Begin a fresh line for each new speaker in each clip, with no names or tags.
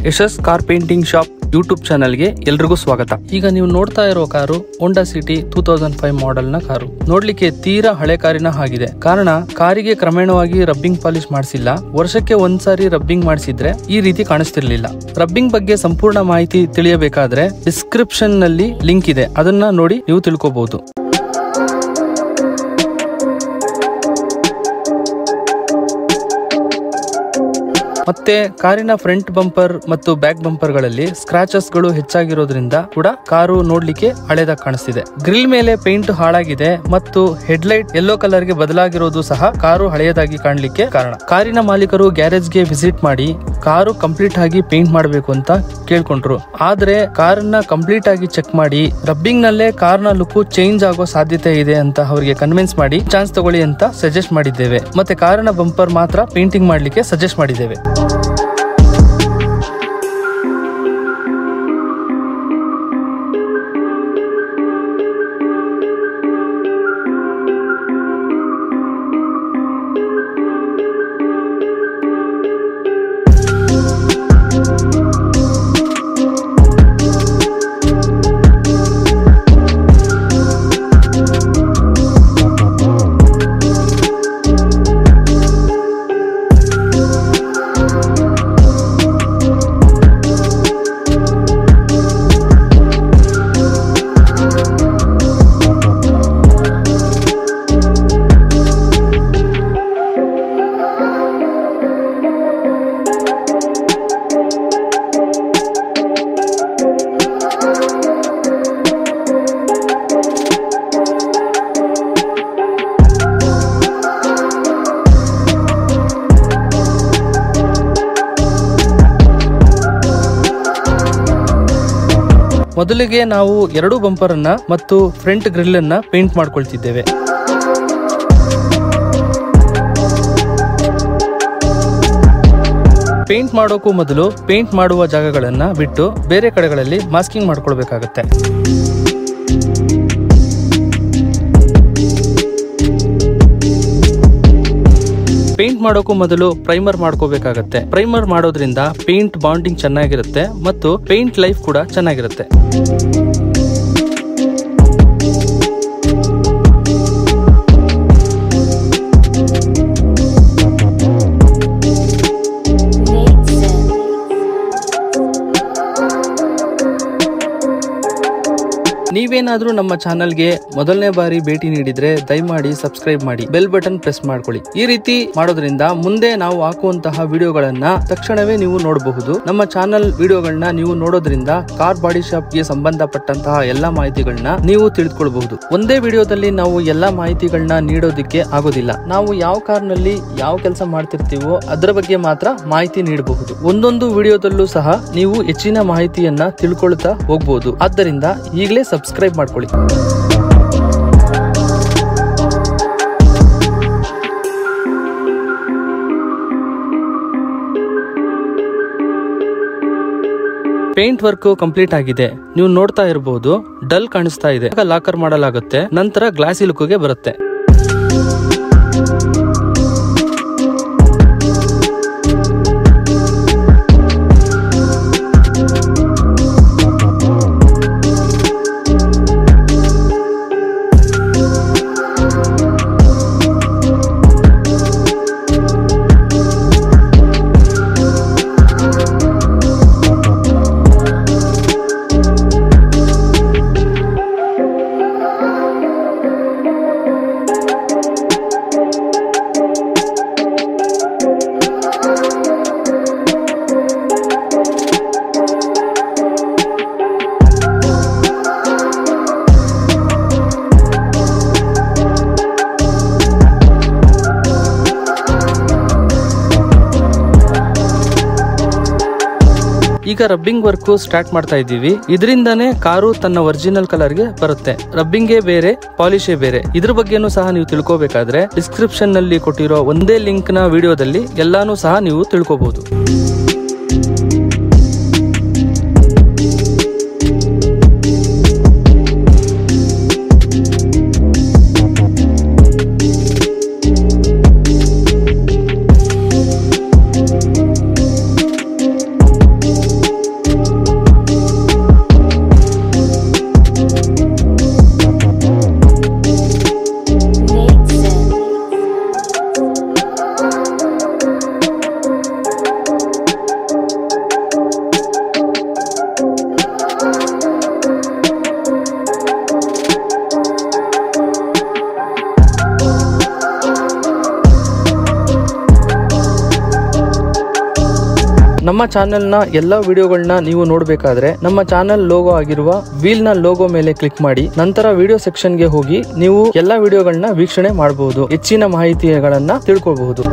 ಯಶಸ್ car painting shop YouTube ಚಾನಲ್ಗೆ ಎಲ್ರಿಗೂ ಸ್ವಾಗತ ಈಗ ನೀವು ನೋಡ್ತಾ ಇರೋ car Honda City two thousand five model ನ ಕಾರು ನೋಡ್ಲಿಕ್ಕೆ ತೀರಾ ಹಳೆ ಕಾರಿನ ಹಾಗಿದೆ ಕಾರಣ ಕಾರಿಗೆ ಕ್ರಮೇಣವಾಗಿ ರಬ್ಬಿಂಗ್ ಪಾಲಿಶ್ ಮಾಡಿಸಿಲ್ಲ ವರ್ಷಕ್ಕೆ ಒಂದ್ಸಾರಿ ರಬ್ಬಿಂಗ್ ಮಾಡಿಸಿದ್ರೆ ಈ ರೀತಿ ಕಾಣಿಸ್ತಿರ್ಲಿಲ್ಲ ರಬ್ಬಿಂಗ್ ಬಗ್ಗೆ ಸಂಪೂರ್ಣ ಮಾಹಿತಿ ತಿಳಿಯಬೇಕಾದ್ರೆ ಡಿಸ್ಕ್ರಿಪ್ಷನ್ ನಲ್ಲಿ ಲಿಂಕ್ ಇದೆ ಅದನ್ನ ನೋಡಿ ನೀವು ತಿಳ್ಕೊಬಹುದು ಮತ್ತೆ ಕಾರಿನ ಫ್ರಂಟ್ ಬಂಪರ್ ಮತ್ತು ಬ್ಯಾಕ್ ಬಂಪರ್ ಗಳಲ್ಲಿ ಸ್ಕ್ರಾಚಸ್ ಗಳು ಹೆಚ್ಚಾಗಿರೋದ್ರಿಂದ ಕೂಡ ಕಾರು ನೋಡ್ಲಿಕ್ಕೆ ಹಳೆದಾಗ ಕಾಣಿಸ್ತಿದೆ ಗ್ರಿಲ್ ಮೇಲೆ ಪೇಂಟ್ ಹಾಳಾಗಿದೆ ಮತ್ತು ಹೆಡ್ಲೈಟ್ ಯೆಲ್ಲೋ ಕಲರ್ ಗೆ ಬದಲಾಗಿರೋದು ಸಹ ಕಾರು ಹಳೆಯದಾಗಿ ಕಾಣಲಿಕ್ಕೆ ಕಾರಣ ಕಾರಿನ ಮಾಲೀಕರು ಗ್ಯಾರೇಜ್ ಗೆ ವಿಸಿಟ್ ಮಾಡಿ ಕಾರು ಕಂಪ್ಲೀಟ್ ಆಗಿ ಪೇಂಟ್ ಮಾಡಬೇಕು ಅಂತ ಕೇಳ್ಕೊಂಡ್ರು ಆದ್ರೆ ಕಾರನ್ನ ಕಂಪ್ಲೀಟ್ ಆಗಿ ಚೆಕ್ ಮಾಡಿ ರಬ್ಬಿಂಗ್ ನಲ್ಲೇ ಕಾರ್ನ ಲುಕ್ ಚೇಂಜ್ ಆಗೋ ಸಾಧ್ಯತೆ ಇದೆ ಅಂತ ಅವರಿಗೆ ಕನ್ವಿನ್ಸ್ ಮಾಡಿ ಚಾನ್ಸ್ ತಗೊಳ್ಳಿ ಅಂತ ಸಜೆಸ್ಟ್ ಮಾಡಿದ್ದೇವೆ ಮತ್ತೆ ಕಾರಿನ ಬಂಪರ್ ಮಾತ್ರ ಪೇಂಟಿಂಗ್ ಮಾಡ್ಲಿಕ್ಕೆ ಸಜೆಸ್ಟ್ ಮಾಡಿದ್ದೇವೆ ಮೊದಲಿಗೆ ನಾವು ಎರಡು ಬಂಪರ್ ಅನ್ನ ಮತ್ತು ಫ್ರಂಟ್ ಗ್ರಿಲ್ ಅನ್ನ ಪೇಂಟ್ ಮಾಡ್ಕೊಳ್ತಿದ್ದೇವೆ ಪೇಂಟ್ ಮಾಡೋಕ್ಕೂ ಮೊದಲು ಪೇಂಟ್ ಮಾಡುವ ಜಾಗಗಳನ್ನ ಬಿಟ್ಟು ಬೇರೆ ಕಡೆಗಳಲ್ಲಿ ಮಾಸ್ಕಿಂಗ್ ಮಾಡ್ಕೊಳ್ಬೇಕಾಗತ್ತೆ ಪೇಂಟ್ ಮಾಡೋಕ್ಕೂ ಮೊದಲು ಪ್ರೈಮರ್ ಮಾಡ್ಕೋಬೇಕಾಗತ್ತೆ ಪ್ರೈಮರ್ ಮಾಡೋದ್ರಿಂದ ಪೇಂಟ್ ಬಾಂಡಿಂಗ್ ಚೆನ್ನಾಗಿರುತ್ತೆ ಮತ್ತು ಪೇಂಟ್ ಲೈಫ್ ಕೂಡ ಚೆನ್ನಾಗಿರುತ್ತೆ ನೀವೇನಾದ್ರೂ ನಮ್ಮ ಚಾನಲ್ಗೆ ಮೊದಲನೇ ಬಾರಿ ಭೇಟಿ ನೀಡಿದ್ರೆ ದಯಮಾಡಿ ಸಬ್ಸ್ಕ್ರೈಬ್ ಮಾಡಿ ಬೆಲ್ ಬಟನ್ ಪ್ರೆಸ್ ಮಾಡ್ಕೊಳ್ಳಿ ಈ ರೀತಿ ಮಾಡೋದ್ರಿಂದ ಮುಂದೆ ನಾವು ಹಾಕುವಂತಹ ವಿಡಿಯೋಗಳನ್ನ ತಕ್ಷಣವೇ ನೀವು ನೋಡಬಹುದು ನಮ್ಮ ಚಾನಲ್ ವಿಡಿಯೋಗಳನ್ನ ನೀವು ನೋಡೋದ್ರಿಂದ ಕಾರ್ ಬಾಡಿ ಶಾಪ್ ಗೆ ಸಂಬಂಧಪಟ್ಟಂತಹ ಎಲ್ಲಾ ಮಾಹಿತಿಗಳನ್ನ ನೀವು ತಿಳಿದುಕೊಳ್ಳಬಹುದು ಒಂದೇ ವಿಡಿಯೋದಲ್ಲಿ ನಾವು ಎಲ್ಲಾ ಮಾಹಿತಿಗಳನ್ನ ನೀಡೋದಿಕ್ಕೆ ಆಗೋದಿಲ್ಲ ನಾವು ಯಾವ ಕಾರ್ ನಲ್ಲಿ ಯಾವ ಕೆಲಸ ಮಾಡ್ತಿರ್ತೀವೋ ಅದರ ಬಗ್ಗೆ ಮಾತ್ರ ಮಾಹಿತಿ ನೀಡಬಹುದು ಒಂದೊಂದು ವಿಡಿಯೋದಲ್ಲೂ ಸಹ ನೀವು ಹೆಚ್ಚಿನ ಮಾಹಿತಿಯನ್ನ ತಿಳ್ಕೊಳ್ತಾ ಹೋಗ್ಬೋದು ಆದ್ದರಿಂದ ಈಗಲೇ ಸಬ್ಸ್ಕ್ರೈಬ್ ಮಾಡ್ಕೊಳ್ಳಿ ಪೇಂಟ್ ವರ್ಕ್ ಕಂಪ್ಲೀಟ್ ಆಗಿದೆ ನೀವು ನೋಡ್ತಾ ಇರಬಹುದು ಡಲ್ ಕಾಣಿಸ್ತಾ ಇದೆ ಲಾಕರ್ ಮಾಡಲಾಗುತ್ತೆ ನಂತರ ಗ್ಲಾಸಿ ಲುಕ್ಗೆ ಬರುತ್ತೆ ಈಗ ರಬ್ಬಿಂಗ್ ವರ್ಕ್ ಸ್ಟಾರ್ಟ್ ಮಾಡ್ತಾ ಇದ್ದೀವಿ ಇದರಿಂದಾನೇ ಕಾರು ತನ್ನ ಒರಿಜಿನಲ್ ಕಲರ್ ಗೆ ಬರುತ್ತೆ ರಬ್ಬಿಂಗೇ ಬೇರೆ ಪಾಲಿಶೇ ಬೇರೆ ಇದ್ರ ಬಗ್ಗೆನೂ ಸಹ ನೀವು ತಿಳ್ಕೊಬೇಕಾದ್ರೆ ಡಿಸ್ಕ್ರಿಪ್ಷನ್ ನಲ್ಲಿ ಕೊಟ್ಟಿರೋ ಒಂದೇ ಲಿಂಕ್ ನ ವಿಡಿಯೋದಲ್ಲಿ ಎಲ್ಲಾನು ಸಹ ನೀವು ತಿಳ್ಕೊಬಹುದು ನಮ್ಮ ಚಾನೆಲ್ ನ ಎಲ್ಲಾ ವಿಡಿಯೋಗಳನ್ನ ನೀವು ನೋಡಬೇಕಾದ್ರೆ ನಮ್ಮ ಚಾನೆಲ್ ಲೋಗೋ ಆಗಿರುವ ವೀಲ್ ನ ಲೋಗೋ ಮೇಲೆ ಕ್ಲಿಕ್ ಮಾಡಿ ನಂತರ ವಿಡಿಯೋ ಸೆಕ್ಷನ್ ಗೆ ಹೋಗಿ ನೀವು ಎಲ್ಲಾ ವಿಡಿಯೋಗಳನ್ನ ವೀಕ್ಷಣೆ ಮಾಡಬಹುದು ಹೆಚ್ಚಿನ ಮಾಹಿತಿಗಳನ್ನ ತಿಳ್ಕೊಬಹುದು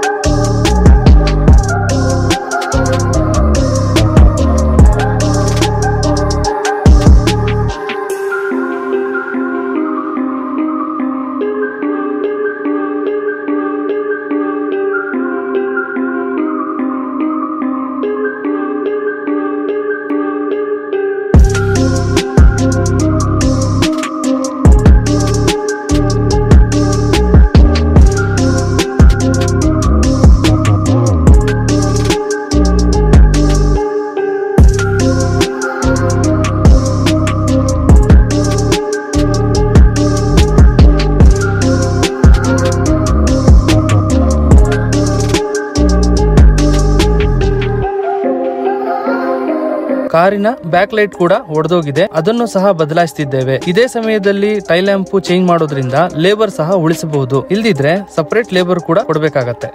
ಕಾರಿನ ಬ್ಯಾಕ್ ಲೈಟ್ ಕೂಡ ಒಡೆದೋಗಿದೆ ಅದನ್ನು ಸಹ ಬದಲಾಯಿಸ್ತಿದ್ದೇವೆ ಇದೇ ಸಮಯದಲ್ಲಿ ಟೈಲ್ ಲ್ಯಾಂಪ್ ಚೇಂಜ್ ಮಾಡೋದ್ರಿಂದ ಲೇಬರ್ ಸಹ ಉಳಿಸಬಹುದು ಇಲ್ದಿದ್ರೆ ಸಪರೇಟ್ ಲೇಬರ್ ಕೂಡ ಕೊಡಬೇಕಾಗತ್ತೆ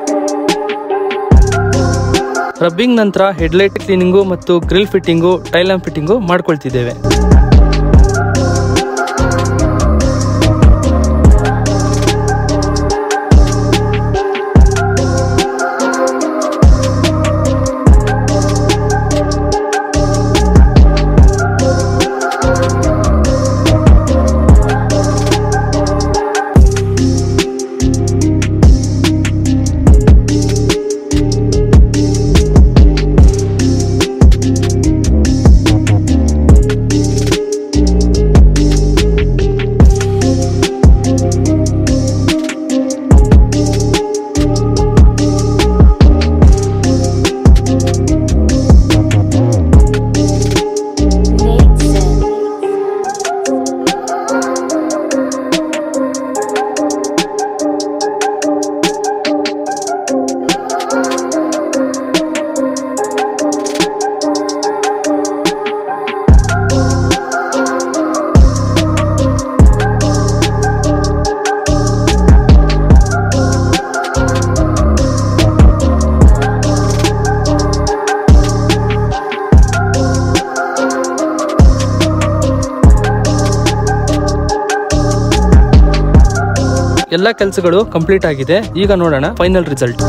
ರಬ್ಬಿಂಗ್ ನಂತರ ಹೆಡ್ಲೈಟ್ ಕ್ಲೀನಿಂಗು ಮತ್ತು grill fitting tail lamp fitting ಮಾಡ್ಕೊಳ್ತಿದ್ದೇವೆ ಎಲ್ಲ ಕೆಲಸಗಳು ಕಂಪ್ಲೀಟ್ ಆಗಿದೆ ಈಗ ನೋಡೋಣ ಫೈನಲ್ ರಿಸಲ್ಟ್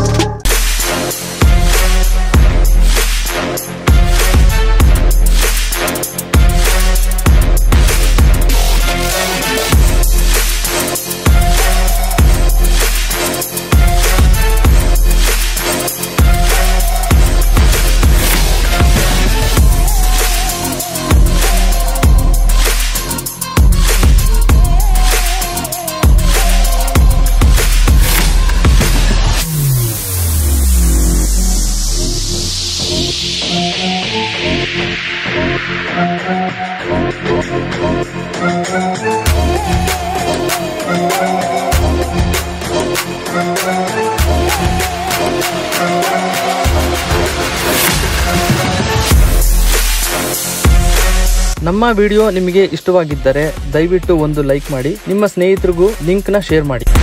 ನಮ್ಮ ವಿಡಿಯೋ ನಿಮಗೆ ಇಷ್ಟವಾಗಿದ್ದರೆ ದಯವಿಟ್ಟು ಒಂದು ಲೈಕ್ ಮಾಡಿ ನಿಮ್ಮ ಸ್ನೇಹಿತರಿಗೂ ಲಿಂಕ್ನ ಶೇರ್ ಮಾಡಿ